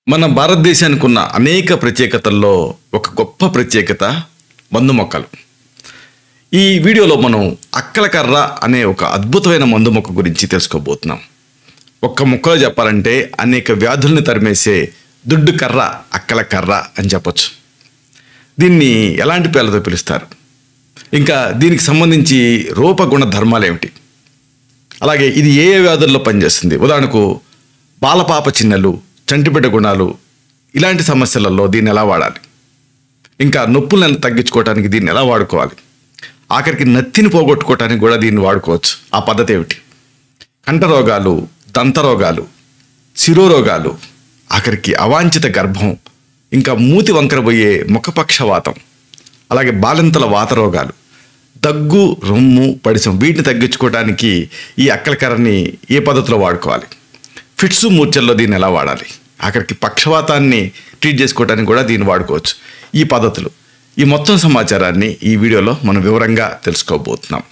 మన భారతదేశానికి ఉన్న అనేక ప్రత్యేకతల్లో ఒక గొప్ప ప్రత్యేకత మందు మొక్కలు ఈ వీడియోలో మనం అక్కల కర్ర అనే ఒక అద్భుతమైన మందు మొక్క గురించి తెలుసుకోబోతున్నాం ఒక్క ముక్కలో చెప్పాలంటే అనేక వ్యాధుల్ని తరిమేసే దుడ్డు కర్ర అక్కల కర్ర అని చెప్పొచ్చు దీన్ని ఎలాంటి పేర్లతో పిలుస్తారు ఇంకా దీనికి సంబంధించి రూపగుణ ధర్మాలు ఏమిటి అలాగే ఇది ఏ ఏ వ్యాధుల్లో పనిచేస్తుంది ఉదాహరణకు బాలపాప చిన్నలు చంటిబిడ్డ గుణాలు ఇలాంటి సమస్యలలో దీన్ని ఎలా వాడాలి ఇంకా నొప్పులను తగ్గించుకోవడానికి దీన్ని ఎలా వాడుకోవాలి ఆఖరికి నత్తిని పోగొట్టుకోవడానికి కూడా దీన్ని వాడుకోవచ్చు ఆ పద్ధతి ఏమిటి కంట రోగాలు దంత రోగాలు శిరోరోగాలు ఆఖరికి అవాంఛిత గర్భం ఇంకా మూతి వంకరబోయే ముఖపక్షవాతం అలాగే బాలింతల వాత రోగాలు దగ్గు రొమ్ము పడిసం వీటిని తగ్గించుకోవడానికి ఈ అక్కలకర్రని ఏ పద్ధతిలో వాడుకోవాలి ఫిట్స్ మూర్చల్లో దీన్ని ఎలా వాడాలి ఆఖరికి పక్షవాతాన్ని ట్రీట్ చేసుకోవడానికి కూడా దీన్ని వాడుకోవచ్చు ఈ పద్ధతులు ఈ మొత్తం సమాచారాన్ని ఈ వీడియోలో మనం వివరంగా తెలుసుకోబోతున్నాం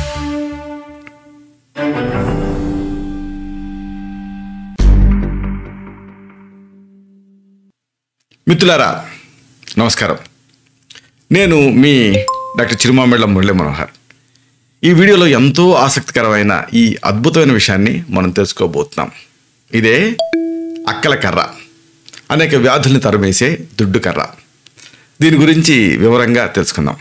మిత్రులారా నమస్కారం నేను మీ డాక్టర్ చిరుమామిళ్ళ మురళీ మనోహర్ ఈ వీడియోలో ఎంతో ఆసక్తికరమైన ఈ అద్భుతమైన విషయాన్ని మనం తెలుసుకోబోతున్నాం ఇదే అక్కల కర్ర అనేక వ్యాధుల్ని తరిమేసే దుడ్డు కర్ర దీని గురించి వివరంగా తెలుసుకుందాం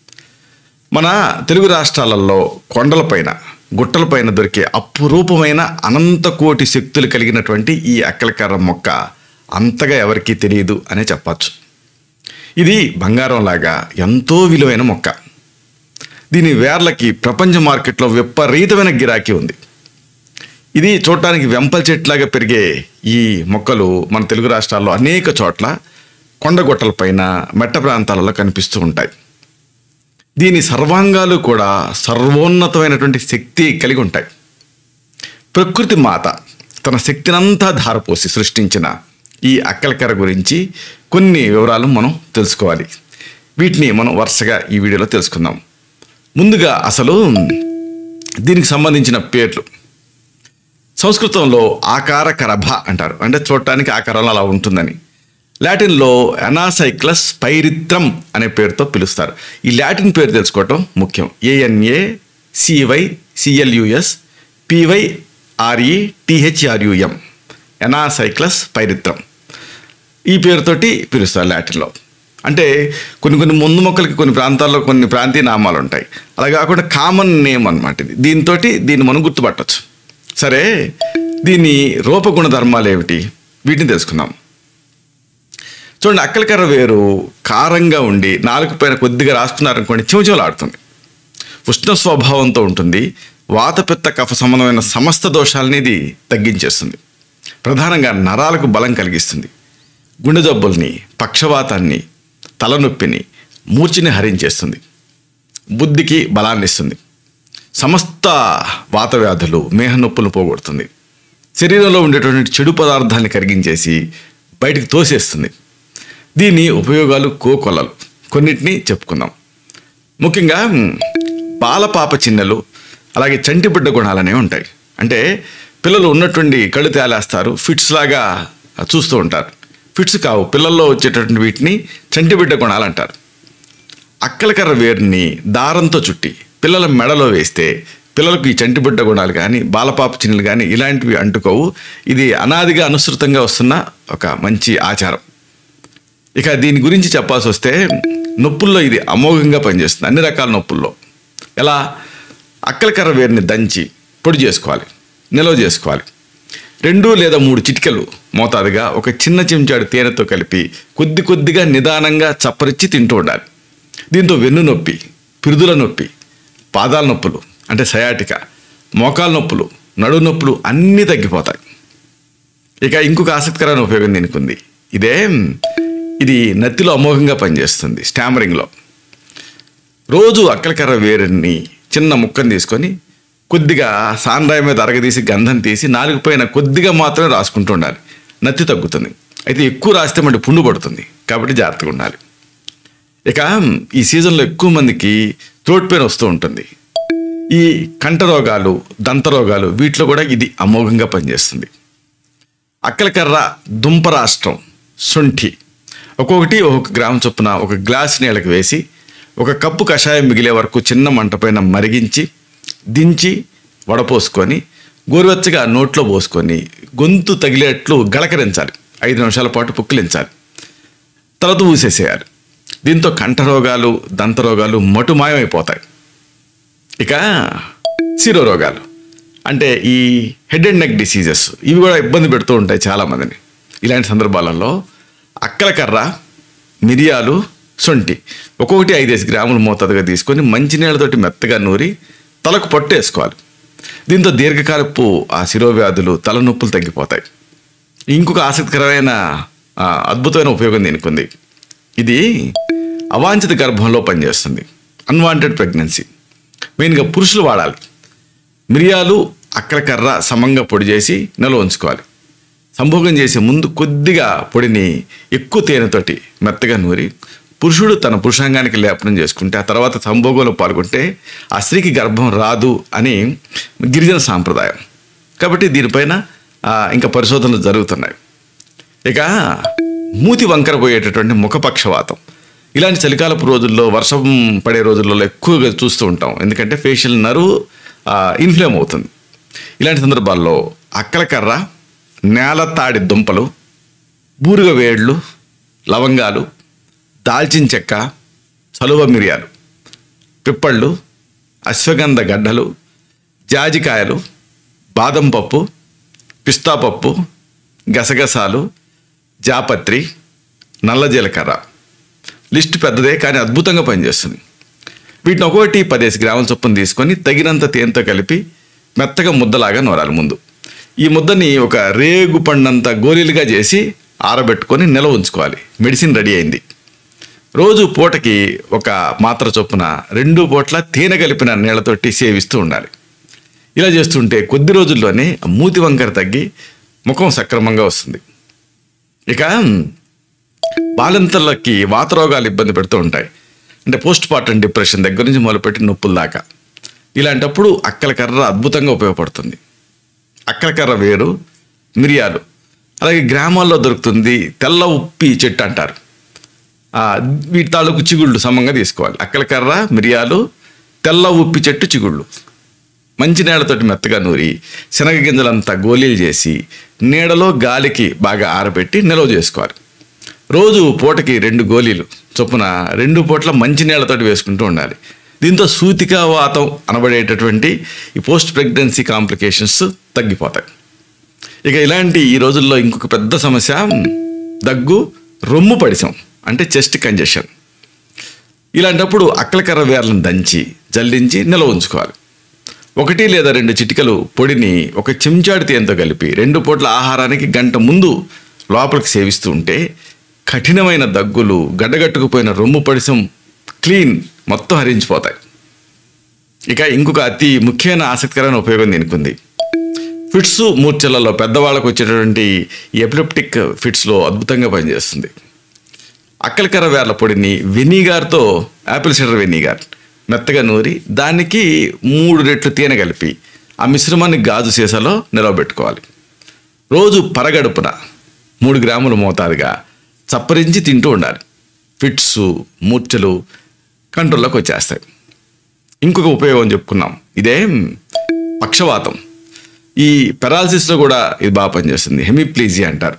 మన తెలుగు రాష్ట్రాలలో కొండలపైన గుట్టలపైన దొరికే అపురూపమైన అనంత కోటి శక్తులు కలిగినటువంటి ఈ అక్కల కర్ర మొక్క అంతగా ఎవరికీ తెలియదు అనే చెప్పచ్చు ఇది బంగారంలాగా ఎంతో విలువైన మొక్క దీని వేర్లకి ప్రపంచ మార్కెట్లో విపరీతమైన గిరాకీ ఉంది ఇది చూడటానికి వెంపల చెట్లాగా పెరిగే ఈ మొక్కలు మన తెలుగు రాష్ట్రాల్లో అనేక చోట్ల కొండగొట్టలపైన మెట్ట ప్రాంతాలలో కనిపిస్తూ ఉంటాయి దీని సర్వాంగాలు కూడా సర్వోన్నతమైనటువంటి శక్తి కలిగి ఉంటాయి ప్రకృతి మాత తన శక్తినంతా ధారపోసి సృష్టించిన ఈ అక్కలకర గురించి కొన్ని వివరాలు మనం తెలుసుకోవాలి వీటిని మనం వరుసగా ఈ వీడియోలో తెలుసుకుందాం ముందుగా అసలు దీనికి సంబంధించిన పేర్లు సంస్కృతంలో ఆకార కరభ అంటారు అంటే చూడటానికి ఆకారంలో అలా ఉంటుందని లాటిన్లో ఎనాసైక్లస్ పైరిత్రం అనే పేరుతో పిలుస్తారు ఈ లాటిన్ పేరు తెలుసుకోవటం ముఖ్యం A N A C Y C L U S P Y R E T H R U M anacyclus pyrethrum ఈ పేరుతోటి పిలుస్తారు లాటిన్లో అంటే కొన్ని కొన్ని ముందు మొక్కలకి కొన్ని ప్రాంతాల్లో కొన్ని ప్రాంతీయ నామాలు ఉంటాయి అలా కాకుండా కామన్ నేమ్ అనమాట ఇది దీంతో దీన్ని మనం గుర్తుపట్టచ్చు సరే దీని రూపగుణ ధర్మాలు ఏమిటి వీటిని తెలుసుకుందాం చూడండి అక్కలకర్ర వేరు కారంగా ఉండి నాలుగు పైన కొద్దిగా రాసుకున్నారనుకోండి చిమచిమలాడుతుంది ఉష్ణ స్వభావంతో ఉంటుంది వాతపిత్త కఫ సంబంధమైన సమస్త దోషాలని ఇది తగ్గించేస్తుంది ప్రధానంగా నరాలకు బలం కలిగిస్తుంది గుండె జబ్బుల్ని పక్షవాతాన్ని తలనొప్పిని మూర్చిని హరించేస్తుంది బుద్ధికి బలాన్ని ఇస్తుంది సమస్త వాత వ్యాధులు మేహ నొప్పులను పోగొడుతుంది శరీరంలో ఉండేటువంటి చెడు పదార్థాన్ని కరిగించేసి బయటికి తోసేస్తుంది దీని ఉపయోగాలు కోకొల్లలు కొన్నిటిని చెప్పుకుందాం ముఖ్యంగా మ్, బాలపాప చిన్నలు అలాగే చంటిబిడ్డ గుణాలనే ఉంటాయి అంటే పిల్లలు ఉన్నటువంటి కళ్ళు తేలేస్తారు ఫిట్స్ లాగా చూస్తూ ఉంటారు ఫిట్స్ కావు పిల్లల్లో వచ్చేటటువంటి వీటిని చంటిబిడ్డ గుణాలు అంటారు అక్కలకర్ర వేరుని దారంతో చుట్టి పిల్లల మెడలో వేస్తే పిల్లలకు ఈ చంటిబిడ్డ గుణాలు కానీ బాలపాప చిన్నలు కానీ ఇలాంటివి అంటుకోవు ఇది అనాదిగా అనుసృతంగా వస్తున్న ఒక మంచి ఆచారం ఇక దీని గురించి చెప్పాల్సి వస్తే నొప్పుల్లో ఇది అమోఘంగా పనిచేస్తుంది అన్ని రకాల నొప్పుల్లో ఎలా అక్కలకర్ర వేరుని దంచి పొడి చేసుకోవాలి నిల్వ చేసుకోవాలి రెండు లేదా మూడు చిటికెలు మోతాదుగా ఒక చిన్న చెంచాడు తేనెతో కలిపి కొద్ది కొద్దిగా నిదానంగా చప్పరిచ్చి తింటూ ఉండాలి దీంతో వెన్ను నొప్పి పిరుదుల నొప్పి పాదాల నొప్పులు అంటే సయాటిక మోకాల నొప్పులు నడు నొప్పులు అన్నీ తగ్గిపోతాయి ఇక ఇంకొక ఆసక్తికరమైన ఉపయోగం దీనికి ఉంది ఇదే ఇది నత్తిలో అమోఘంగా పనిచేస్తుంది స్టామరింగ్లో రోజు అక్కలకర్ర వేరుని చిన్న ముక్కను తీసుకొని కొద్దిగా సాండ్రాయి మీద అరగదీసి గంధం తీసి నాలుగు పైన కొద్దిగా మాత్రమే రాసుకుంటూ ఉండాలి నత్తి తగ్గుతుంది అయితే ఎక్కువ రాస్తే మళ్ళీ పుండు పడుతుంది కాబట్టి జాగ్రత్తగా ఉండాలి ఇక ఈ సీజన్లో ఎక్కువ మందికి థ్రోట్ పెయిన్ వస్తూ ఉంటుంది ఈ కంట రోగాలు దంత రోగాలు వీటిలో కూడా ఇది అమోఘంగా పనిచేస్తుంది అక్కలకర్ర దుంప రాష్ట్రం శొంఠి ఒక్కొక్కటి ఒక్కొక్క గ్రాము చొప్పున ఒక గ్లాస్ నీళ్ళకి వేసి ఒక కప్పు కషాయం మిగిలే వరకు చిన్న మంట పైన మరిగించి దించి వడపోసుకొని గోరువెచ్చగా నోట్లో పోసుకొని గొంతు తగిలేట్లు గళకరించాలి ఐదు నిమిషాల పాటు పుక్కిలించాలి తర్వాత ఊసేసేయాలి దీంతో కంఠ రోగాలు దంత రోగాలు మటుమాయమైపోతాయి ఇక శిరో రోగాలు అంటే ఈ హెడ్ అండ్ నెక్ డిసీజెస్ ఇవి కూడా ఇబ్బంది పెడుతూ ఉంటాయి చాలామందిని ఇలాంటి సందర్భాలలో అక్కల కర్ర మిరియాలు సొంటి ఒక్కొక్కటి ఐదేసి గ్రాములు మోతాదుగా తీసుకొని మంచినీళ్ళతోటి మెత్తగా నూరి తలకు పట్టు వేసుకోవాలి దీంతో దీర్ఘకాలపు ఆ శిరోవ్యాధులు తలనొప్పులు తగ్గిపోతాయి ఇంకొక ఆసక్తికరమైన ఆ, అద్భుతమైన ఉపయోగం దీనికి ఉంది ఇది అవాంఛిత గర్భంలో పనిచేస్తుంది అన్వాంటెడ్ ప్రెగ్నెన్సీ మెయిన్గా పురుషులు వాడాలి మిరియాలు అక్కలకర్ర సమంగా పొడి చేసి నిల్వ ఉంచుకోవాలి సంభోగం చేసే ముందు కొద్దిగా పొడిని ఎక్కువ తేనెతోటి మెత్తగా నూరి పురుషుడు తన పురుషాంగానికి లేపనం చేసుకుంటే ఆ తర్వాత సంభోగంలో పాల్గొంటే ఆ స్త్రీకి గర్భం రాదు అని గిరిజన సాంప్రదాయం కాబట్టి దీనిపైన ఆ, ఇంకా పరిశోధనలు జరుగుతున్నాయి ఇక మూతి వంకర పోయేటటువంటి ముఖపక్షవాతం ఇలాంటి చలికాలపు రోజుల్లో వర్షం పడే రోజుల్లో ఎక్కువగా చూస్తూ ఉంటాం ఎందుకంటే ఫేషియల్ నరువు ఇన్ఫ్లేమ్ అవుతుంది ఇలాంటి సందర్భాల్లో అక్కలకర్ర నేలతాడి దుంపలు బూరుగ వేళ్ళు లవంగాలు దాల్చిన చెక్క చలువ మిరియాలు పిప్పళ్ళు అశ్వగంధ గడ్డలు జాజికాయలు బాదం పప్పు పిస్తా పప్పు గసగసాలు జాపత్రి నల్ల జీలకర్ర లిస్ట్ పెద్దదే కానీ అద్భుతంగా పనిచేస్తుంది వీటిని ఒక్కొక్కటి పదేసి గ్రాముల చొప్పున తీసుకొని తగినంత తేనెతో కలిపి మెత్తగా ముద్దలాగా నూరాలి ముందు ఈ ముద్దని ఒక రేగు పండంత గోళీలుగా చేసి ఆరబెట్టుకొని నిల్వ ఉంచుకోవాలి మెడిసిన్ రెడీ అయింది రోజు పూటకి ఒక మాత్ర చొప్పున రెండు పూట్ల తేనె కలిపిన నీళ్లతోటి సేవిస్తూ ఉండాలి ఇలా చేస్తుంటే కొద్ది రోజుల్లోనే ఆ మూతి వంకర తగ్గి ముఖం సక్రమంగా వస్తుంది ఇక బాలింతలకి వాత రోగాలు ఇబ్బంది పెడుతూ ఉంటాయి అంటే పోస్ట్ పార్టం డిప్రెషన్ దగ్గర నుంచి మొదలుపెట్టి నొప్పుల దాకా ఇలాంటప్పుడు అక్కల కర్ర అద్భుతంగా ఉపయోగపడుతుంది అక్కల కర్ర వేరు మిరియాలు అలాగే గ్రామాల్లో దొరుకుతుంది తెల్ల ఉప్పి చెట్టు అంటారు ఆ, వీటి తాలూకు చిగుళ్ళు సమంగా తీసుకోవాలి అక్కల కర్ర మిరియాలు తెల్ల ఉప్పి చెట్టు చిగుళ్ళు మంచి నీళ్ళతోటి మెత్తగా నూరి శనగ గింజలంతా గోళీలు చేసి నీడలో గాలికి బాగా ఆరబెట్టి నిల్వ చేసుకోవాలి రోజు పూటకి రెండు గోళీలు చొప్పున రెండు పూట్ల మంచి నీళ్ళతోటి వేసుకుంటూ ఉండాలి దీంతో సూతికా వాతం అనబడేటటువంటి ఈ పోస్ట్ ప్రెగ్నెన్సీ కాంప్లికేషన్స్ తగ్గిపోతాయి ఇక ఇలాంటి ఈ రోజుల్లో ఇంకొక పెద్ద సమస్య దగ్గు రొమ్ము పడిసం అంటే చెస్ట్ కంజెషన్ ఇలాంటప్పుడు అక్కలకర్ర వేర్లను దంచి జల్లించి నిల్వ ఉంచుకోవాలి ఒకటి లేదా రెండు చిటికలు పొడిని ఒక చెంచాడు తేనెతో కలిపి రెండు పూట్ల ఆహారానికి గంట ముందు లోపలికి సేవిస్తూ ఉంటే కఠినమైన దగ్గులు గడ్డగట్టుకుపోయిన రొమ్ము పడిసం క్లీన్ మొత్తం హరించిపోతాయి ఇక ఇంకొక అతి ముఖ్యమైన ఆసక్తికరమైన ఉపయోగం దీనికి ఉంది ఫిట్స్ మూర్ఛలలో పెద్దవాళ్ళకు వచ్చేటటువంటి ఈ ఎపిలెప్టిక్ ఫిట్స్లో అద్భుతంగా పనిచేస్తుంది అక్కలకర్ర వేర్ల పొడిని వెనిగార్తో యాపిల్ సిడర్ వెనిగార్ మెత్తగా నూరి దానికి మూడు రెట్లు తేనె కలిపి ఆ మిశ్రమాన్ని గాజు సీసాలో నిలవబెట్టుకోవాలి రోజు పరగడుపున మూడు గ్రాముల మోతాదుగా చప్పరించి తింటూ ఉండాలి ఫిట్స్ మూర్ఛలు కంట్రోల్లోకి వచ్చేస్తాయి ఇంకొక ఉపయోగం చెప్పుకున్నాం ఇదే పక్షవాతం ఈ పెరాలసిస్లో కూడా ఇది బాగా పనిచేస్తుంది హెమిప్లీజీ అంటారు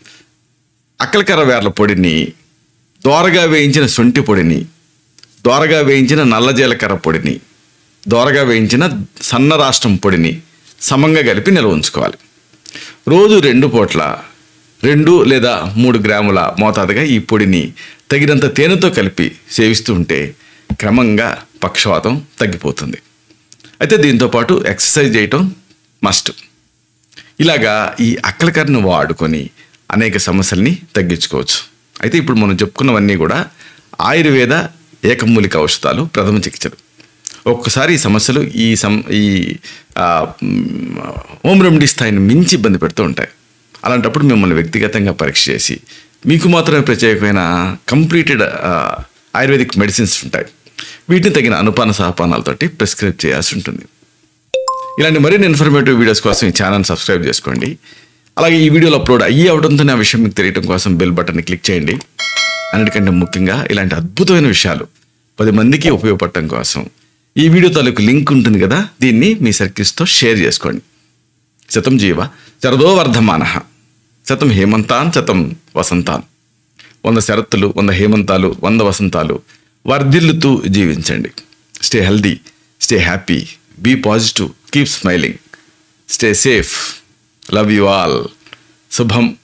అక్కలకర్ర వేర్ల పొడిని దోరగా వేయించిన శొంఠి పొడిని దోరగా వేయించిన నల్ల జీలకర్ర పొడిని దోరగా వేయించిన సన్న రాష్ట్రం పొడిని సమంగా కలిపి నిల్వ ఉంచుకోవాలి రోజు రెండు పూట్ల రెండు లేదా మూడు గ్రాముల మోతాదుగా ఈ పొడిని తగినంత తేనెతో కలిపి సేవిస్తూ ఉంటే క్రమంగా పక్షవాతం తగ్గిపోతుంది అయితే దీంతో పాటు ఎక్సర్సైజ్ చేయటం మస్ట్ ఇలాగా ఈ అక్కలకర్రను వాడుకొని అనేక సమస్యల్ని తగ్గించుకోవచ్చు అయితే ఇప్పుడు మనం చెప్పుకున్నవన్నీ కూడా ఆయుర్వేద ఏకమూలిక ఔషధాలు ప్రథమ చికిత్సలు ఒక్కసారి ఈ సమస్యలు ఈ సం ఈ ఆ, మ్, హోమ్ రెమెడీ స్థాయిని మించి ఇబ్బంది పెడుతూ ఉంటాయి అలాంటప్పుడు మిమ్మల్ని వ్యక్తిగతంగా పరీక్ష చేసి మీకు మాత్రమే ప్రత్యేకమైన కంప్లీటెడ్ ఆయుర్వేదిక్ మెడిసిన్స్ ఉంటాయి వీటిని తగిన అనుపాన సహపానాలతోటి ప్రిస్క్రైబ్ చేయాల్సి ఉంటుంది ఇలాంటి మరిన్ని ఇన్ఫర్మేటివ్ వీడియోస్ కోసం ఈ ఛానల్ సబ్స్క్రైబ్ చేసుకోండి అలాగే ఈ వీడియోలో అప్లోడ్ అయ్యి అవడంతోనే ఆ విషయం మీకు తెలియటం కోసం బెల్ బటన్ని క్లిక్ చేయండి అన్నిటికంటే ముఖ్యంగా ఇలాంటి అద్భుతమైన విషయాలు పది మందికి ఉపయోగపడటం కోసం ఈ వీడియో తాలూకు లింక్ ఉంటుంది కదా దీన్ని మీ సర్కిల్స్తో షేర్ చేసుకోండి శతం జీవ శరదో వర్ధమాన శతం హేమంతాన్ శతం వసంతాన్ వంద శరత్తులు వంద హేమంతాలు వంద వసంతాలు వర్ధిల్లుతూ జీవించండి stay healthy stay happy be positive keep smiling stay safe love you all శుభం